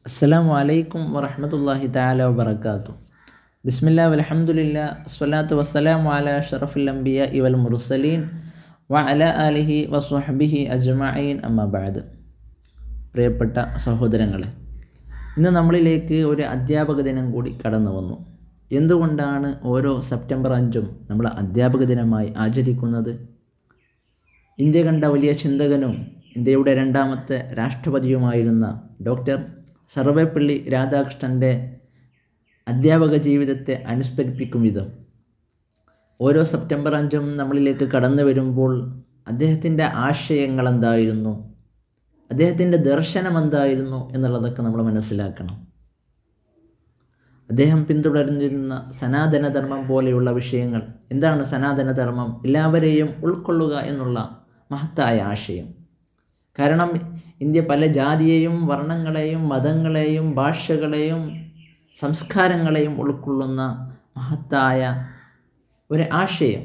അസ്സലാമു അലൈക്കും വറഹ്മത്തുള്ളാഹി തആല വബറകാതുഹു ബിസ്മില്ലാ വൽഹംദുലില്ലാ സ്വലാത്തു വസ്സലാമു അലാ അഷ്റഫിൽ അംബിയ ഇവൽ മുർസലീൻ വ അല ആലിഹി വസ്വഹ്ബിഹി അജ്മഈൻ അമ്മാ ബഅദ് പ്രിയപ്പെട്ട സഹോദരങ്ങളെ ഇന്ന് നമ്മളിലേക്ക് ഒരു അധ്യാപക ദിനം കൂടി കടന്നു വന്നു എന്തുകൊണ്ടാണ് ഓരോ സെപ്റ്റംബർ അഞ്ചും നമ്മൾ അധ്യാപക ദിനമായി ആചരിക്കുന്നത് ഇന്ത്യ കണ്ട വലിയ ചിന്തകനും ഇന്ത്യയുടെ രണ്ടാമത്തെ രാഷ്ട്രപതിയുമായിരുന്ന ഡോക്ടർ സർവേപ്പള്ളി രാധാകൃഷ്ണൻ്റെ അധ്യാപക ജീവിതത്തെ അനുസ്മരിപ്പിക്കും വിധം ഓരോ സെപ്റ്റംബർ അഞ്ചും നമ്മളിലേക്ക് കടന്നു വരുമ്പോൾ അദ്ദേഹത്തിൻ്റെ ആശയങ്ങൾ എന്തായിരുന്നു അദ്ദേഹത്തിൻ്റെ ദർശനം എന്തായിരുന്നു എന്നുള്ളതൊക്കെ നമ്മൾ മനസ്സിലാക്കണം അദ്ദേഹം പിന്തുടർന്നിരുന്ന സനാതനധർമ്മം പോലെയുള്ള വിഷയങ്ങൾ എന്താണ് സനാതനധർമ്മം എല്ലാവരെയും ഉൾക്കൊള്ളുക എന്നുള്ള മഹത്തായ ആശയം കാരണം ഇന്ത്യ പല ജാതിയെയും വർണ്ണങ്ങളെയും മതങ്ങളെയും ഭാഷകളെയും സംസ്കാരങ്ങളെയും ഉൾക്കൊള്ളുന്ന മഹത്തായ ഒരു ആശയം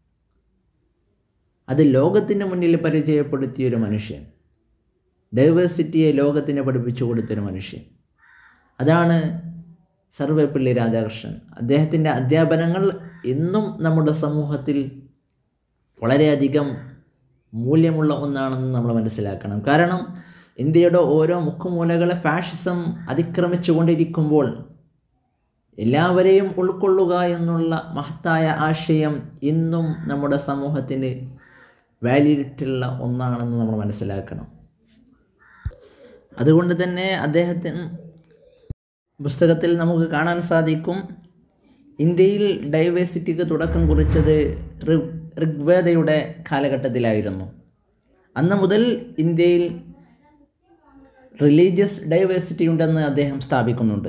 അത് ലോകത്തിന് മുന്നിൽ പരിചയപ്പെടുത്തിയൊരു മനുഷ്യൻ ഡൈവേഴ്സിറ്റിയെ ലോകത്തിന് പഠിപ്പിച്ചു കൊടുത്തൊരു മനുഷ്യൻ അതാണ് സർവേപ്പള്ളി രാധാകൃഷ്ണൻ അദ്ദേഹത്തിൻ്റെ അധ്യാപനങ്ങൾ ഇന്നും നമ്മുടെ സമൂഹത്തിൽ വളരെയധികം മൂല്യമുള്ള ഒന്നാണെന്ന് നമ്മൾ മനസ്സിലാക്കണം കാരണം ഇന്ത്യയുടെ ഓരോ മുക്കുമൂലകളെ ഫാഷിസം അതിക്രമിച്ചു കൊണ്ടിരിക്കുമ്പോൾ എല്ലാവരെയും ഉൾക്കൊള്ളുക എന്നുള്ള മഹത്തായ ആശയം ഇന്നും നമ്മുടെ സമൂഹത്തിന് വാലിഡിറ്റുള്ള ഒന്നാണെന്ന് നമ്മൾ മനസ്സിലാക്കണം അതുകൊണ്ട് തന്നെ അദ്ദേഹത്തിന് പുസ്തകത്തിൽ നമുക്ക് കാണാൻ സാധിക്കും ഇന്ത്യയിൽ ഡൈവേഴ്സിറ്റിക്ക് തുടക്കം കുറിച്ചത് ഋഗ്വേദയുടെ കാലഘട്ടത്തിലായിരുന്നു അന്ന് മുതൽ ഇന്ത്യയിൽ റിലീജിയസ് ഡൈവേഴ്സിറ്റി ഉണ്ടെന്ന് അദ്ദേഹം സ്ഥാപിക്കുന്നുണ്ട്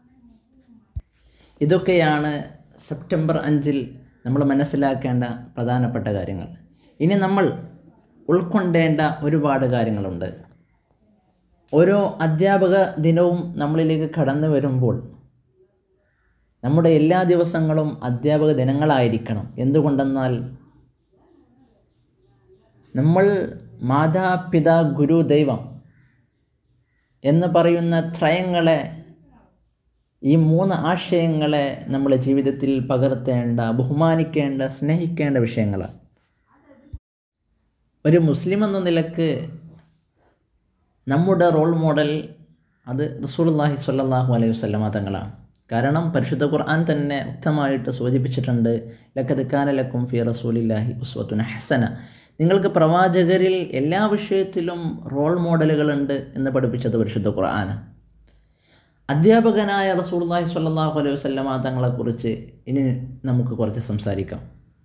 ഇതൊക്കെയാണ് സെപ്റ്റംബർ അഞ്ചിൽ നമ്മൾ മനസ്സിലാക്കേണ്ട പ്രധാനപ്പെട്ട കാര്യങ്ങൾ ഇനി നമ്മൾ ഉൾക്കൊണ്ടേണ്ട ഒരുപാട് കാര്യങ്ങളുണ്ട് ഓരോ അധ്യാപക ദിനവും നമ്മളിലേക്ക് കടന്നു വരുമ്പോൾ നമ്മുടെ എല്ലാ ദിവസങ്ങളും അധ്യാപക ദിനങ്ങളായിരിക്കണം എന്തുകൊണ്ടെന്നാൽ നമ്മൾ മാതാപിതാ ഗുരു ദൈവം എന്ന് പറയുന്ന ത്രയങ്ങളെ ഈ മൂന്ന് ആശയങ്ങളെ നമ്മുടെ ജീവിതത്തിൽ പകർത്തേണ്ട ബഹുമാനിക്കേണ്ട സ്നേഹിക്കേണ്ട വിഷയങ്ങളാണ് ഒരു മുസ്ലിം എന്ന നിലക്ക് നമ്മുടെ റോൾ മോഡൽ അത് റസൂൽല്ലാഹി സ്വല്ലല്ലാഹു അലൈഹി വസല്ലമ തങ്ങളാണ് കാരണം പരിശുദ്ധ ഖുർആൻ തന്നെ വ്യക്തമായിട്ട് സൂചിപ്പിച്ചിട്ടുണ്ട് ലക്കത് കാനലക്കും ഫി റസൂലില്ലാഹി ഉസ്വത്തുൻ ഹസന നിങ്ങൾക്ക് പ്രവാചകരിൽ എല്ലാ വിഷയത്തിലും റോൾ മോഡലുകളുണ്ട് എന്ന് പഠിപ്പിച്ചത് പരിശുദ്ധ ഖുർആൻ അധ്യാപകനായ റസൂൽല്ലാഹി സ്വല്ലല്ലാഹു അലൈഹി വസല്ലമ തങ്ങളെക്കുറിച്ച് ഇനി നമുക്ക് കുറച്ച് സംസാരിക്കാം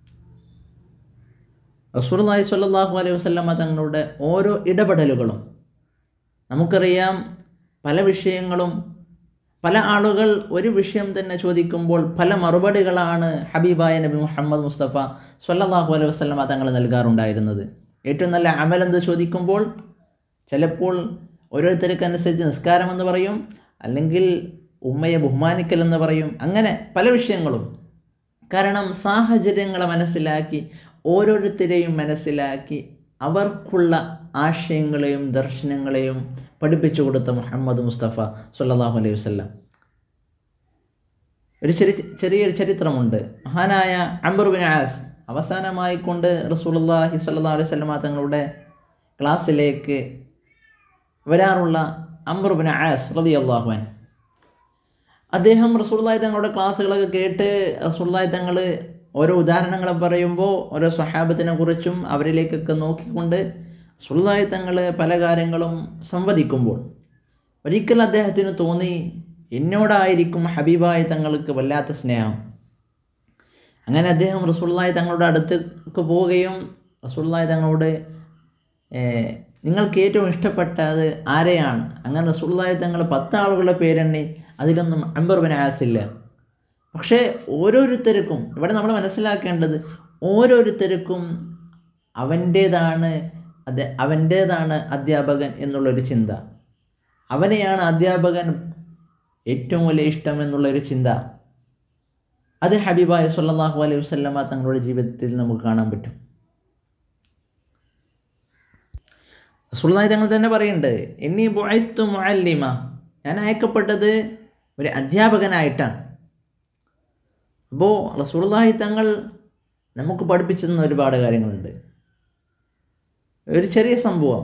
റസൂൽല്ലാഹി സ്വല്ലല്ലാഹു അലൈഹി വസല്ലമ തങ്ങളുടെ ഓരോ ഇടപെടലുകളും നമുക്കറിയാം പല വിഷയങ്ങളും പല ആളുകൾ ഒരു വിഷയം തന്നെ ചോദിക്കുമ്പോൾ പല മറുപടികളാണ് ഹബീബായ നബി മുഹമ്മദ് മുസ്തഫ സ്വല്ലല്ലാഹു അലൈഹി വസല്ലമ തങ്ങൾ നൽകാറുണ്ടായിരുന്നത് ഏറ്റവും നല്ല അമലെന്ത് ചോദിക്കുമ്പോൾ ചിലപ്പോൾ ഓരോരുത്തർക്കനുസരിച്ച് നിസ്കാരം എന്ന് പറയും അല്ലെങ്കിൽ ഉമ്മയെ ബഹുമാനിക്കൽ എന്ന് പറയും അങ്ങനെ പല വിഷയങ്ങളും കാരണം സാഹചര്യങ്ങളെ മനസ്സിലാക്കി ഓരോരുത്തരെയും മനസ്സിലാക്കി അവർക്കുള്ള ആശയങ്ങളെയും ദർശനങ്ങളെയും പഠിപ്പിച്ചു കൊടുത്ത മുഹമ്മദ് മുസ്തഫ സല്ലാഹു അലൈഹി വസ്ല്ലാം ഒരു ചെറിയ ചെറിയൊരു ചരിത്രമുണ്ട് മഹാനായ അംബർബിൻ ആസ് അവസാനമായി കൊണ്ട് റസൂലുള്ളാഹി സ്വല്ലാ അലൈഹി സ്വലമ തങ്ങളുടെ ക്ലാസ്സിലേക്ക് വരാറുള്ള അംബർബിൻ ആസ് റതി അള്ളാഹുവൻ അദ്ദേഹം റസൂള്ളാഹി തങ്ങളുടെ ക്ലാസ്സുകളൊക്കെ കേട്ട് റസൂള്ളാഹി തങ്ങൾ ഓരോ ഉദാഹരണങ്ങൾ പറയുമ്പോൾ ഓരോ സ്വഹാബത്തിനെ കുറിച്ചും അവരിലേക്കൊക്കെ നോക്കിക്കൊണ്ട് സുള്ളായി തങ്ങൾ പല കാര്യങ്ങളും സംവദിക്കുമ്പോൾ ഒരിക്കൽ അദ്ദേഹത്തിന് തോന്നി എന്നോടായിരിക്കും ഹബീബായ തങ്ങൾക്ക് വല്ലാത്ത സ്നേഹം അങ്ങനെ അദ്ദേഹം റസൂള്ളായി തങ്ങളുടെ അടുത്തേക്ക് പോവുകയും റസൂള്ളായി തങ്ങളോട് നിങ്ങൾക്ക് ഏറ്റവും ഇഷ്ടപ്പെട്ടത് ആരെയാണ് അങ്ങനെ റസൂള്ളായി തങ്ങൾ പത്താളുകളുടെ പേരെണ്ണി അതിലൊന്നും അമ്പർബിൻ ആസില്ല പക്ഷേ ഓരോരുത്തർക്കും ഇവിടെ നമ്മൾ മനസ്സിലാക്കേണ്ടത് ഓരോരുത്തർക്കും അവൻ്റേതാണ് അത് അവൻ്റേതാണ് അധ്യാപകൻ എന്നുള്ളൊരു ചിന്ത അവനെയാണ് അധ്യാപകൻ ഏറ്റവും വലിയ ഇഷ്ടം എന്നുള്ളൊരു ചിന്ത അത് ഹബീബായ സല്ലാഹു അലൈഹി വസ്ലമ തങ്ങളുടെ ജീവിതത്തിൽ നമുക്ക് കാണാൻ പറ്റും സുൽനായി തങ്ങൾ തന്നെ പറയുന്നുണ്ട് എന്നീ ബുഐസ്തു മുഅല്ലിമ ഞാൻ അയക്കപ്പെട്ടത് ഒരു അധ്യാപകനായിട്ടാണ് അപ്പോൾ റസൂലുള്ളാഹി തങ്ങൾ നമുക്ക് പഠിപ്പിച്ചു തന്ന ഒരുപാട് കാര്യങ്ങളുണ്ട് ഒരു ചെറിയ സംഭവം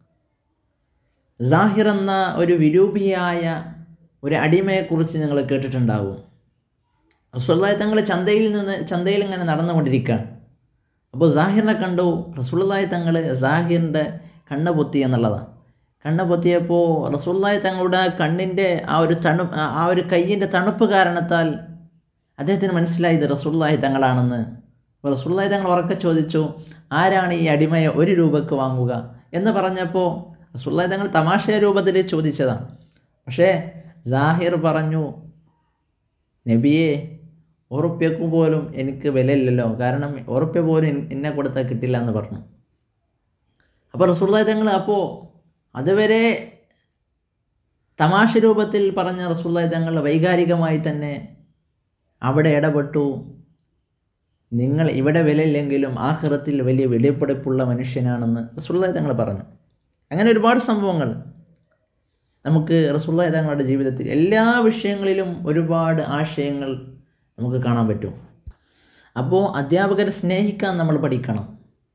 സാഹിർ എന്ന ഒരു വിരൂപിയായ ഒരു അടിമയെക്കുറിച്ച് നിങ്ങൾ കേട്ടിട്ടുണ്ടാവും റസൂലുള്ളാഹി തങ്ങൾ ചന്തയിൽ നിന്ന് ചന്തയിൽ ഇങ്ങനെ നടന്നുകൊണ്ടിരിക്കുകയാണ് അപ്പോൾ സാഹിറിനെ കണ്ടു റസൂലുള്ളാഹി തങ്ങൾ സാഹിറിൻ്റെ കണ്ണ് പൊത്തി എന്നുള്ളതാണ് കണ്ണ് പൊത്തിയപ്പോൾ റസൂലുള്ളാഹി തങ്ങളുടെ കണ്ണിൻ്റെ ആ ഒരു തണു ആ ഒരു കയ്യിൻ്റെ തണുപ്പ് കാരണത്താൽ അദ്ദേഹത്തിന് മനസ്സിലായി ഇത് റസൂലുള്ളാഹി തങ്ങളാണെന്ന് അപ്പോൾ റസൂലുള്ളാഹി തങ്ങൾ ഉറക്കെ ചോദിച്ചു ആരാണ് ഈ അടിമയെ ഒരു രൂപയ്ക്ക് വാങ്ങുക എന്ന് പറഞ്ഞപ്പോൾ റസൂലുള്ളാഹി തങ്ങൾ തമാശ രൂപത്തിൽ ചോദിച്ചതാണ് പക്ഷേ സാഹിർ പറഞ്ഞു നബിയെ ഉറുപ്പ്യക്ക് പോലും എനിക്ക് വിലയില്ലല്ലോ കാരണം ഉറുപ്പ്യ പോലും എൻ- എന്നെ കൊടുത്താൽ കിട്ടില്ല എന്ന് പറഞ്ഞു അപ്പോൾ റസൂള്ളാഹി തങ്ങൾ അപ്പോൾ അതുവരെ തമാശ രൂപത്തിൽ പറഞ്ഞ റസൂള്ളാഹി തങ്ങൾ വൈകാരികമായി തന്നെ അവിടെ ഇടപെട്ടു നിങ്ങൾ ഇവിടെ വിലയില്ലെങ്കിലും ആഖിറത്തിൽ വലിയ വെളിപ്പെടുപ്പുള്ള മനുഷ്യനാണെന്ന് റസൂള്ളാഹി തങ്ങൾ പറഞ്ഞു അങ്ങനെ ഒരുപാട് സംഭവങ്ങൾ നമുക്ക് റസൂള്ളാഹി തങ്ങളുടെ ജീവിതത്തിൽ എല്ലാ വിഷയങ്ങളിലും ഒരുപാട് ആശയങ്ങൾ നമുക്ക് കാണാൻ പറ്റും അപ്പോൾ അധ്യാപകരെ സ്നേഹിക്കാൻ നമ്മൾ പഠിക്കണം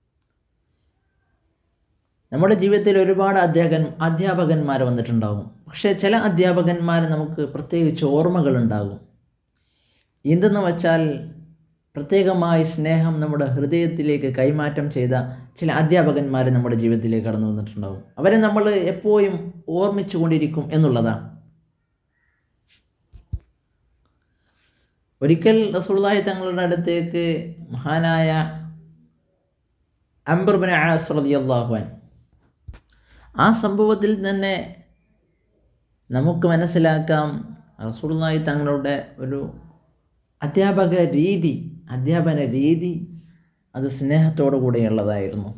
നമ്മുടെ ജീവിതത്തിൽ ഒരുപാട് അധ്യാപകൻ അധ്യാപകന്മാർ വന്നിട്ടുണ്ടാകും പക്ഷേ ചില അധ്യാപകന്മാർ നമുക്ക് പ്രത്യേകിച്ച് ഓർമ്മകളുണ്ടാകും എന്തെന്ന് വച്ചാൽ പ്രത്യേകമായി സ്നേഹം നമ്മുടെ ഹൃദയത്തിലേക്ക് കൈമാറ്റം ചെയ്ത ചില അധ്യാപകന്മാർ നമ്മുടെ ജീവിതത്തിലേക്ക് കടന്നു വന്നിട്ടുണ്ടാകും അവരെ നമ്മൾ എപ്പോഴും ഓർമ്മിച്ചു കൊണ്ടിരിക്കും എന്നുള്ളതാണ് ഒരിക്കൽ റസൂള്ളാഹി തങ്ങളുടെ അടുത്തേക്ക് മഹാനായ അംബർബിൻ ആസ് റളിയല്ലാഹു അൻഹു ആ സംഭവത്തിൽ തന്നെ നമുക്ക് മനസ്സിലാക്കാം റസൂള്ളാഹി തങ്ങളുടെ ഒരു അധ്യാപക രീതി അധ്യാപന രീതി അത് സ്നേഹത്തോടു കൂടെയുള്ളതായിരുന്നു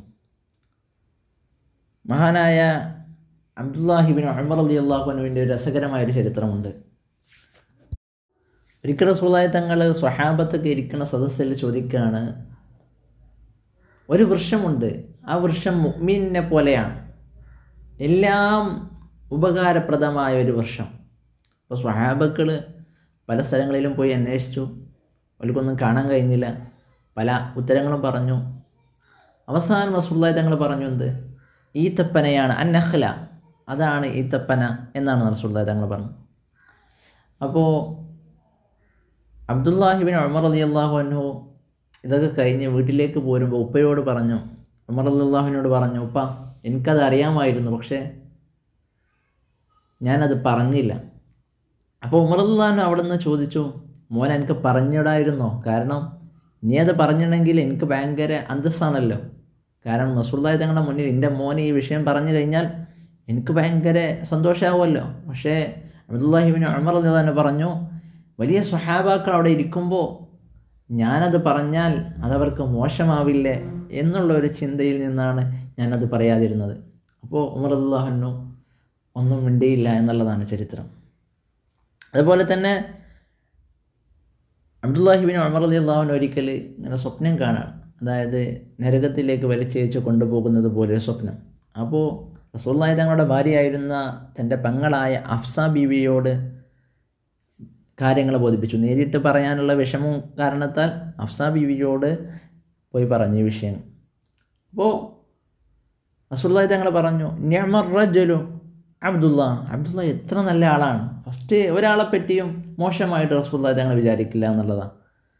മഹാനായ അബ്ദുല്ലാഹിബിൻ അമർ അലി അള്ളാഹുനുവിൻ്റെ ഒരു രസകരമായൊരു ചരിത്രമുണ്ട് ഒരിക്കൽ റസൂള്ളാഹി തങ്ങൾ സ്വഹാബത്തൊക്കെ ഇരിക്കുന്ന സദസ്സിൽ ചോദിക്കുകയാണ് ഒരു വൃക്ഷമുണ്ട് ആ വൃക്ഷം മുഅ്മിനെ പോലെയാണ് എല്ലാം ഉപകാരപ്രദമായ ഒരു വൃക്ഷം അപ്പോൾ സ്വഹാബക്കൾ പല സ്ഥലങ്ങളിലും പോയി അന്വേഷിച്ചു അവർക്കൊന്നും കാണാൻ കഴിഞ്ഞില്ല പല ഉത്തരങ്ങളും പറഞ്ഞു അവസാനം റസൂള്ളാഹി തങ്ങൾ പറഞ്ഞു എന്ത് ഈത്തപ്പനയാണ് അന്നഹ്ല അതാണ് ഈത്തപ്പന എന്നാണ് റസൂള്ളാഹി തങ്ങൾ പറഞ്ഞു അപ്പോൾ അബ്ദുല്ലാഹിബിൻ ഉമർ അലി അള്ളാഹു അൻഹു ഇതൊക്കെ കഴിഞ്ഞ് വീട്ടിലേക്ക് പോരുമ്പോൾ ഉപ്പയോട് പറഞ്ഞു ഉമർ അലി അള്ളാഹുവിനോട് പറഞ്ഞു ഉപ്പ എനിക്കത് അറിയാമായിരുന്നു പക്ഷേ ഞാനത് പറഞ്ഞില്ല അപ്പോൾ ഉമർ അള്ളാഹു അവിടെ നിന്ന് ചോദിച്ചു മോൻ എനിക്ക് പറഞ്ഞിടായിരുന്നോ കാരണം നീ അത് പറഞ്ഞിട്ടുണ്ടെങ്കിൽ എനിക്ക് ഭയങ്കര അന്തസ്സാണല്ലോ കാരണം നസുല്ലായി തങ്ങളുടെ മുന്നിൽ എൻ്റെ മോൻ ഈ വിഷയം പറഞ്ഞു കഴിഞ്ഞാൽ എനിക്ക് ഭയങ്കര സന്തോഷമാവുമല്ലോ പക്ഷേ അബ്ദുല്ലാഹിബിൻ ഉമർ അള്ളാഹു പറഞ്ഞു വലിയ സ്വഹാബാക്കൾ അവിടെ ഇരിക്കുമ്പോൾ ഞാനത് പറഞ്ഞാൽ അതവർക്ക് മോശമാവില്ലേ എന്നുള്ള ഒരു ചിന്തയിൽ നിന്നാണ് ഞാനത് പറയാതിരുന്നത് അപ്പോൾ ഉമർ അള്ളാഹുനു ഒന്നും മിണ്ടിയില്ല എന്നുള്ളതാണ് ചരിത്രം അതുപോലെ തന്നെ അബ്ദുല്ലാഹിബിൻ ഉമർ അലി അള്ളാഹുൻ ഒരിക്കൽ ഇങ്ങനെ സ്വപ്നം കാണാണ് അതായത് നരകത്തിലേക്ക് വലിച്ചയച്ച് കൊണ്ടുപോകുന്നത് പോലെ ഒരു സ്വപ്നം അപ്പോൾ റസൂള്ളാഹി തങ്ങളുടെ ഭാര്യയായിരുന്ന തൻ്റെ പെങ്ങളായ അഫ്സ ബീവിയോട് കാര്യങ്ങൾ ബോധിപ്പിച്ചു നേരിട്ട് പറയാനുള്ള വിഷമം കാരണത്താൽ അഫ്സ ബീവിയോട് പോയി പറഞ്ഞു ഈ വിഷയം അപ്പോൾ റസൂള്ളാഹി തങ്ങൾ പറഞ്ഞു ഞമർ റജലു അബ്ദുള്ള അബ്ദുള്ള എത്ര നല്ല ആളാണ് ഫസ്റ്റ് ഒരാളെ പറ്റിയും മോശമായിട്ട് റസൂള്ളാഹി തങ്ങൾ വിചാരിക്കില്ല എന്നുള്ളതാണ്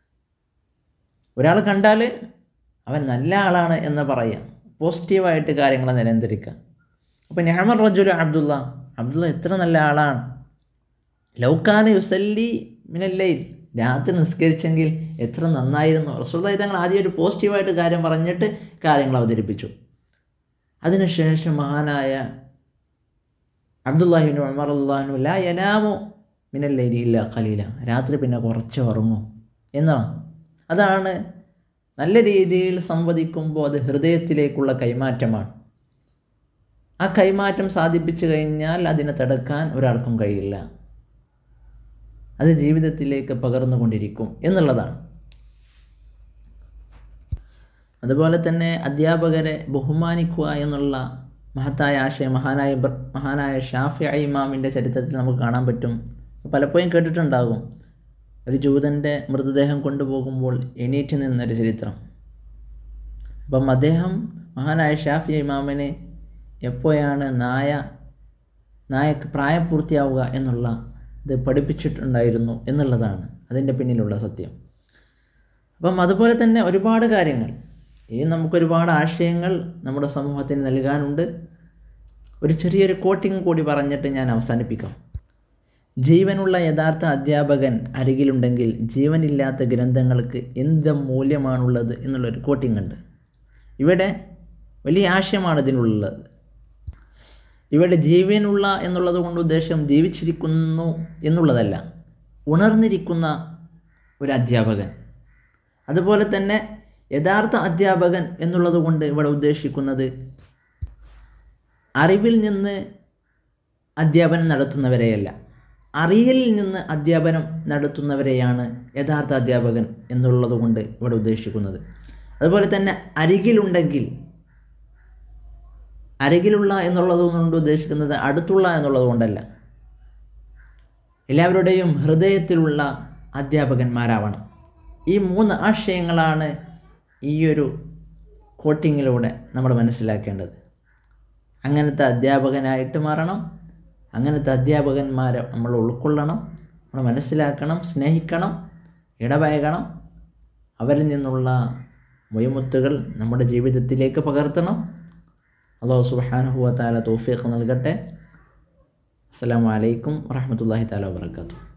ഒരാൾ കണ്ടാൽ അവൻ നല്ല ആളാണ് എന്ന് പറയാം പോസിറ്റീവായിട്ട് കാര്യങ്ങളെ നിരന്തരിക്കുക അപ്പോൾ ഞാമർ റജുലു അബ്ദുള്ള അബ്ദുള്ള എത്ര നല്ല ആളാണ് ലൗക്കാന യുസല്ലി മിനല്ലയിൽ രാത്രി നിസ്കരിച്ചെങ്കിൽ എത്ര നന്നായിരുന്നു റസൂള്ളാഹി തങ്ങൾ ആദ്യം ഒരു പോസിറ്റീവായിട്ട് കാര്യം പറഞ്ഞിട്ട് കാര്യങ്ങൾ അവതരിപ്പിച്ചു അതിനുശേഷം മഹാനായ അബ്ദുല്ലാഹിബിൻ ഉമർ അള്ളാഹു ലാ യനാമു മിനല്ലൈലി ഇല്ല ഖലീല രാത്രി പിന്നെ കുറച്ച് ഉറങ്ങും എന്നാണ് അതാണ് നല്ല രീതിയിൽ സംവദിക്കുമ്പോൾ അത് ഹൃദയത്തിലേക്കുള്ള കൈമാറ്റമാണ് ആ കൈമാറ്റം സാധിപ്പിച്ചു കഴിഞ്ഞാൽ അതിനെ തടുക്കാൻ ഒരാൾക്കും കഴിയില്ല അത് ജീവിതത്തിലേക്ക് പകർന്നുകൊണ്ടിരിക്കും എന്നുള്ളതാണ് അതുപോലെ തന്നെ അധ്യാപകരെ ബഹുമാനിക്കുക എന്നുള്ള മഹത്തായ ആശയം മഹാനായ ഇബ്ര- മഹാനായ ഷാഫി ഇമാമിൻ്റെ ചരിത്രത്തിൽ നമുക്ക് കാണാൻ പറ്റും പലപ്പോഴും കേട്ടിട്ടുണ്ടാകും ഒരു ജൂതൻ്റെ മൃതദേഹം കൊണ്ടുപോകുമ്പോൾ എണീറ്റ് നിന്നൊരു ചരിത്രം അപ്പം അദ്ദേഹം മഹാനായ ഷാഫി ഇമാമിന് എപ്പോഴാണ് നായ നായക്ക് പ്രായപൂർത്തിയാവുക എന്നുള്ള ഇത് പഠിപ്പിച്ചിട്ടുണ്ടായിരുന്നു എന്നുള്ളതാണ് അതിൻ്റെ പിന്നിലുള്ള സത്യം അപ്പം അതുപോലെ തന്നെ ഒരുപാട് കാര്യങ്ങൾ ഈ നമുക്കൊരുപാട് ആശയങ്ങൾ നമ്മുടെ സമൂഹത്തിന് നൽകാനുണ്ട് ഒരു ചെറിയൊരു കോട്ടിങ് കൂടി പറഞ്ഞിട്ട് ഞാൻ അവസാനിപ്പിക്കാം ജീവനുള്ള യഥാർത്ഥ അധ്യാപകൻ അരികിലുണ്ടെങ്കിൽ ജീവനില്ലാത്ത ഗ്രന്ഥങ്ങൾക്ക് എന്ത് മൂല്യമാണുള്ളത് എന്നുള്ളൊരു കോട്ടിംഗ് ഉണ്ട് ഇവിടെ വലിയ ആശയമാണ് ഇതിനുള്ളത് ഇവിടെ ജീവനുള്ള എന്നുള്ളത് കൊണ്ട് ഉദ്ദേശം ജീവിച്ചിരിക്കുന്നു എന്നുള്ളതല്ല ഉണർന്നിരിക്കുന്ന ഒരു അധ്യാപകൻ അതുപോലെ തന്നെ യഥാർത്ഥ അധ്യാപകൻ എന്നുള്ളത് കൊണ്ട് ഇവിടെ ഉദ്ദേശിക്കുന്നത് അറിവിൽ നിന്ന് അധ്യാപനം നടത്തുന്നവരെയല്ല അറിയലിൽ നിന്ന് അധ്യാപനം നടത്തുന്നവരെയാണ് യഥാർത്ഥ അധ്യാപകൻ എന്നുള്ളത് കൊണ്ട് ഇവിടെ ഉദ്ദേശിക്കുന്നത് അതുപോലെ തന്നെ അരികിലുണ്ടെങ്കിൽ അരികിലുള്ള എന്നുള്ളത് കൊണ്ട് ഉദ്ദേശിക്കുന്നത് അടുത്തുള്ള എന്നുള്ളത് കൊണ്ടല്ല എല്ലാവരുടെയും ഹൃദയത്തിലുള്ള അധ്യാപകന്മാരാവണം ഈ മൂന്ന് ആശയങ്ങളാണ് ഈ ഒരു കോട്ടിങ്ങിലൂടെ നമ്മൾ മനസ്സിലാക്കേണ്ടത് അങ്ങനത്തെ അധ്യാപകനായിട്ട് മാറണം അങ്ങനത്തെ അധ്യാപകന്മാരെ നമ്മൾ ഉൾക്കൊള്ളണം നമ്മൾ മനസ്സിലാക്കണം സ്നേഹിക്കണം ഇടപഴകണം അവരിൽ നിന്നുള്ള മൊയ്മുത്തുകൾ നമ്മുടെ ജീവിതത്തിലേക്ക് പകർത്തണം അള്ളാഹു സുബ്ഹാനഹു വ തആല തൗഫീഖ് നൽകട്ടെ അസ്സലാമു അലൈക്കും വറഹ്മത്തുള്ളാഹി തആല വബറകാതുഹു